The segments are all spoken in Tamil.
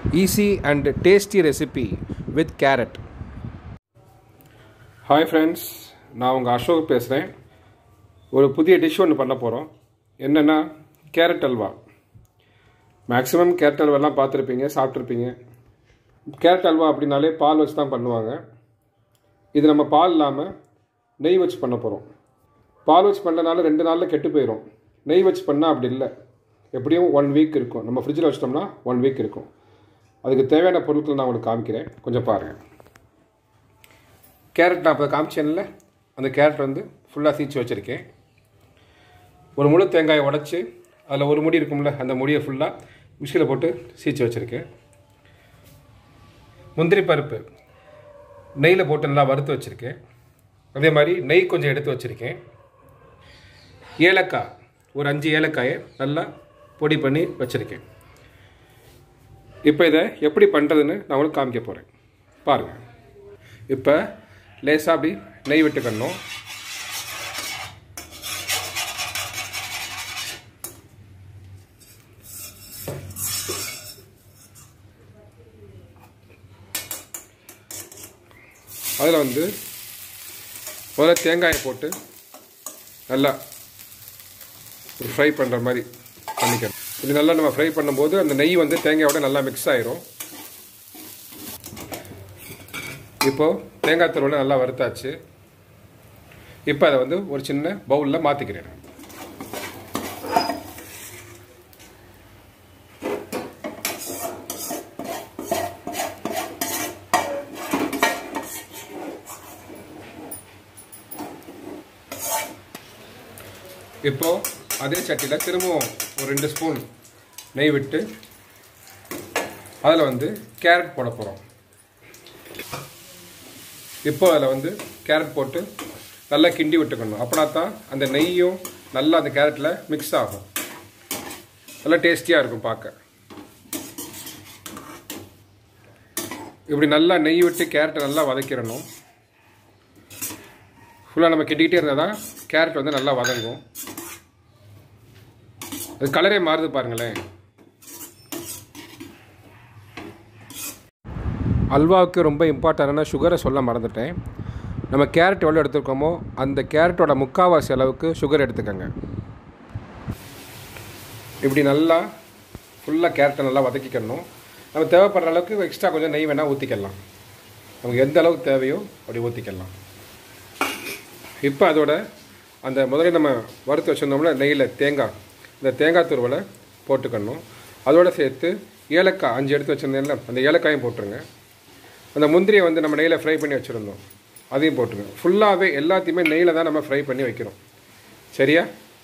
easy and tasty recipe with carrot. Hi friends நான் உங்கள் அசோக் பேசுகிறேன் ஒரு புதிய டிஷ் ஒன்று பண்ண போகிறோம் என்னென்னா கேரட் அல்வா மேக்ஸிமம் கேரட் அல்வாலாம் பார்த்துருப்பீங்க சாப்பிட்ருப்பீங்க கேரட் அல்வா அப்படின்னாலே பால் வச்சு தான் பண்ணுவாங்க இது நம்ம பால் இல்லாமல் நெய் வச்சு பண்ண போகிறோம் பால் வச்சு பண்ணனால ரெண்டு நாளில் கெட்டு போயிடும் நெய் வச்சு பண்ணால் அப்படி இல்லை எப்படியும் ஒன் வீக் இருக்கும் நம்ம ஃப்ரிட்ஜில் வச்சிட்டோம்னா ஒன் வீக் இருக்கும் அதுக்கு தேவையான பொருட்கள் நான் உங்களுக்கு காமிக்கிறேன் கொஞ்சம் பாருங்கள் கேரட் நான் இப்போ காமிச்சேன்ல அந்த கேரட் வந்து ஃபுல்லாக சீச்சு வச்சுருக்கேன் ஒரு முழு தேங்காயை உடச்சி அதில் ஒரு முடி இருக்கும்ல அந்த முடியை ஃபுல்லாக மிஷினில் போட்டு சீச்சு வச்சுருக்கேன் முந்திரி பருப்பு நெய்யில் போட்டு நல்லா வறுத்து வச்சுருக்கேன் அதே மாதிரி நெய் கொஞ்சம் எடுத்து வச்சுருக்கேன் ஏலக்காய் ஒரு அஞ்சு ஏலக்காயை நல்லா பொடி பண்ணி வச்சுருக்கேன் இப்போ இதை எப்படி பண்ணுறதுன்னு நான் உங்களுக்கு காமிக்க போகிறேன் பாருங்கள் இப்போ லேசாக அப்படி நெய் விட்டுக்கணும் அதில் வந்து முதல்ல தேங்காயை போட்டு நல்லா ஒரு ஃப்ரை பண்ணுற மாதிரி பண்ணிக்கணும் இது நல்லா நம்ம ஃப்ரை பண்ணும்போது அந்த நெய் வந்து தேங்காயோட நல்லா மிக்ஸ் ஆயிரும் இப்போது தேங்காய் துருவலை நல்லா வறுத்தாச்சு இப்போ அதை வந்து ஒரு சின்ன பவுலில் மாற்றிக்கிறேன் இப்போ அதே சட்டியில் திரும்பவும் ஒரு ரெண்டு ஸ்பூன் நெய் விட்டு அதில் வந்து கேரட் போட போகிறோம் இப்போ அதில் வந்து கேரட் போட்டு நல்லா கிண்டி விட்டுக்கணும் அப்படின்னா தான் அந்த நெய்யும் நல்லா அந்த கேரட்டில் மிக்ஸ் ஆகும் நல்லா டேஸ்டியாக இருக்கும் பார்க்க இப்படி நல்லா நெய் விட்டு கேரட்டை நல்லா வதக்கிடணும் ஃபுல்லாக நம்ம கிண்டிக்கிட்டே இருந்தால் தான் கேரட் வந்து நல்லா வதங்கும் அது கலரே மாறுது பாருங்களேன் அல்வாவுக்கு ரொம்ப இம்பார்ட்டண்டான சுகரை சொல்ல மறந்துட்டேன் நம்ம கேரட் எவ்வளோ எடுத்துருக்கோமோ அந்த கேரட்டோட முக்கால்வாசி அளவுக்கு சுகர் எடுத்துக்கோங்க இப்படி நல்லா ஃபுல்லாக கேரட்டை நல்லா வதக்கிக்கணும் நம்ம தேவைப்படுற அளவுக்கு எக்ஸ்ட்ரா கொஞ்சம் நெய் வேணால் ஊற்றிக்கலாம் நமக்கு எந்த அளவுக்கு தேவையோ அப்படி ஊற்றிக்கலாம் இப்போ அதோட அந்த முதல்ல நம்ம வறுத்து வச்சுருந்தோம்னா நெய்யில் தேங்காய் இந்த தேங்காய் துருவலை போட்டுக்கணும் அதோடு சேர்த்து ஏலக்காய் அஞ்சு எடுத்து வச்சுருந்தேன்ல அந்த ஏலக்காயும் போட்டுருங்க அந்த முந்திரியை வந்து நம்ம நெய்யில் ஃப்ரை பண்ணி வச்சுருந்தோம் அதையும் போட்டுருங்க ஃபுல்லாகவே எல்லாத்தையுமே நெய்யில் தான் நம்ம ஃப்ரை பண்ணி வைக்கிறோம் சரியா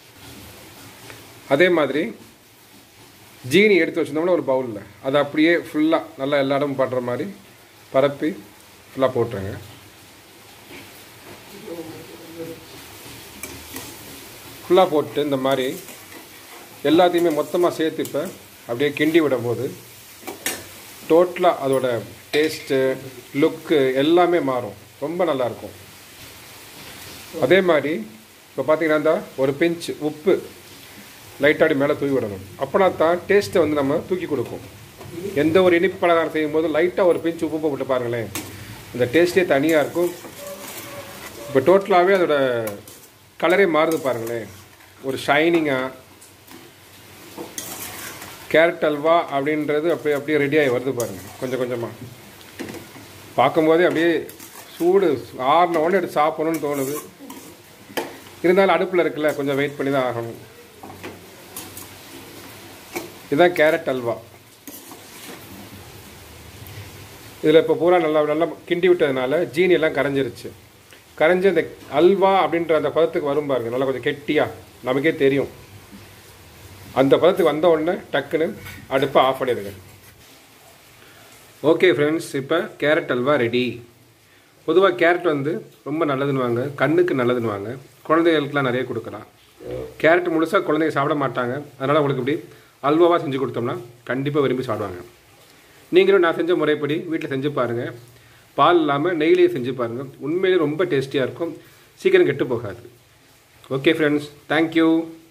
அதே மாதிரி ஜீனி எடுத்து வச்சுருந்தோம்னா ஒரு பவுலில் அதை அப்படியே ஃபுல்லாக நல்லா எல்லா இடமும் படுற மாதிரி பரப்பி ஃபுல்லாக போட்டுருங்க ஃபுல்லாக போட்டு இந்த மாதிரி எல்லாத்தையுமே மொத்தமாக சேர்த்து இப்போ அப்படியே கிண்டி விடும்போது டோட்டலாக அதோட டேஸ்ட்டு லுக்கு எல்லாமே மாறும் ரொம்ப நல்லாயிருக்கும் அதே மாதிரி இப்போ பார்த்தீங்கன்னா இந்த ஒரு பிஞ்ச் உப்பு லைட்டாடி மேலே தூக்கி விடணும் அப்போனா தான் டேஸ்ட்டை வந்து நம்ம தூக்கி கொடுக்கும் எந்த ஒரு இனிப்பு பலகாரம் செய்யும்போது லைட்டாக ஒரு பிஞ்ச் உப்பு போட்டு பாருங்களேன் அந்த டேஸ்ட்டே தனியாக இருக்கும் இப்போ டோட்டலாகவே அதோட கலரே மாறுது பாருங்களேன் ஒரு ஷைனிங்காக கேரட் அல்வா அப்படின்றது அப்படியே அப்படியே ரெடியாகி வருது பாருங்கள் கொஞ்சம் கொஞ்சமாக பார்க்கும்போதே அப்படியே சூடு ஆறின உடனே எடுத்து சாப்பிடணும்னு தோணுது இருந்தாலும் அடுப்பில் இருக்குல்ல கொஞ்சம் வெயிட் பண்ணி தான் ஆகணும் இதுதான் கேரட் அல்வா இதில் இப்போ பூரா நல்லா நல்லா கிண்டி விட்டதுனால ஜீனி எல்லாம் கரைஞ்சிருச்சு கரைஞ்சி அந்த அல்வா அப்படின்ற அந்த பதத்துக்கு வரும் பாருங்க நல்லா கொஞ்சம் கெட்டியாக நமக்கே தெரியும் அந்த பதத்துக்கு வந்த உடனே டக்குன்னு அடுப்பை ஆஃப் பண்ணிடுங்க ஓகே ஃப்ரெண்ட்ஸ் இப்போ கேரட் அல்வா ரெடி பொதுவாக கேரட் வந்து ரொம்ப நல்லதுன்னுவாங்க கண்ணுக்கு நல்லதுன்னுவாங்க குழந்தைகளுக்குலாம் நிறைய கொடுக்கலாம் கேரட் முழுசாக குழந்தைங்க சாப்பிட மாட்டாங்க அதனால் உங்களுக்கு இப்படி அல்வாவாக செஞ்சு கொடுத்தோம்னா கண்டிப்பாக விரும்பி சாப்பிடுவாங்க நீங்களும் நான் செஞ்ச முறைப்படி வீட்டில் செஞ்சு பாருங்கள் பால் இல்லாமல் நெய்லேயே செஞ்சு பாருங்கள் உண்மையிலே ரொம்ப டேஸ்டியாக இருக்கும் சீக்கிரம் கெட்டு போகாது ஓகே ஃப்ரெண்ட்ஸ் தேங்க்யூ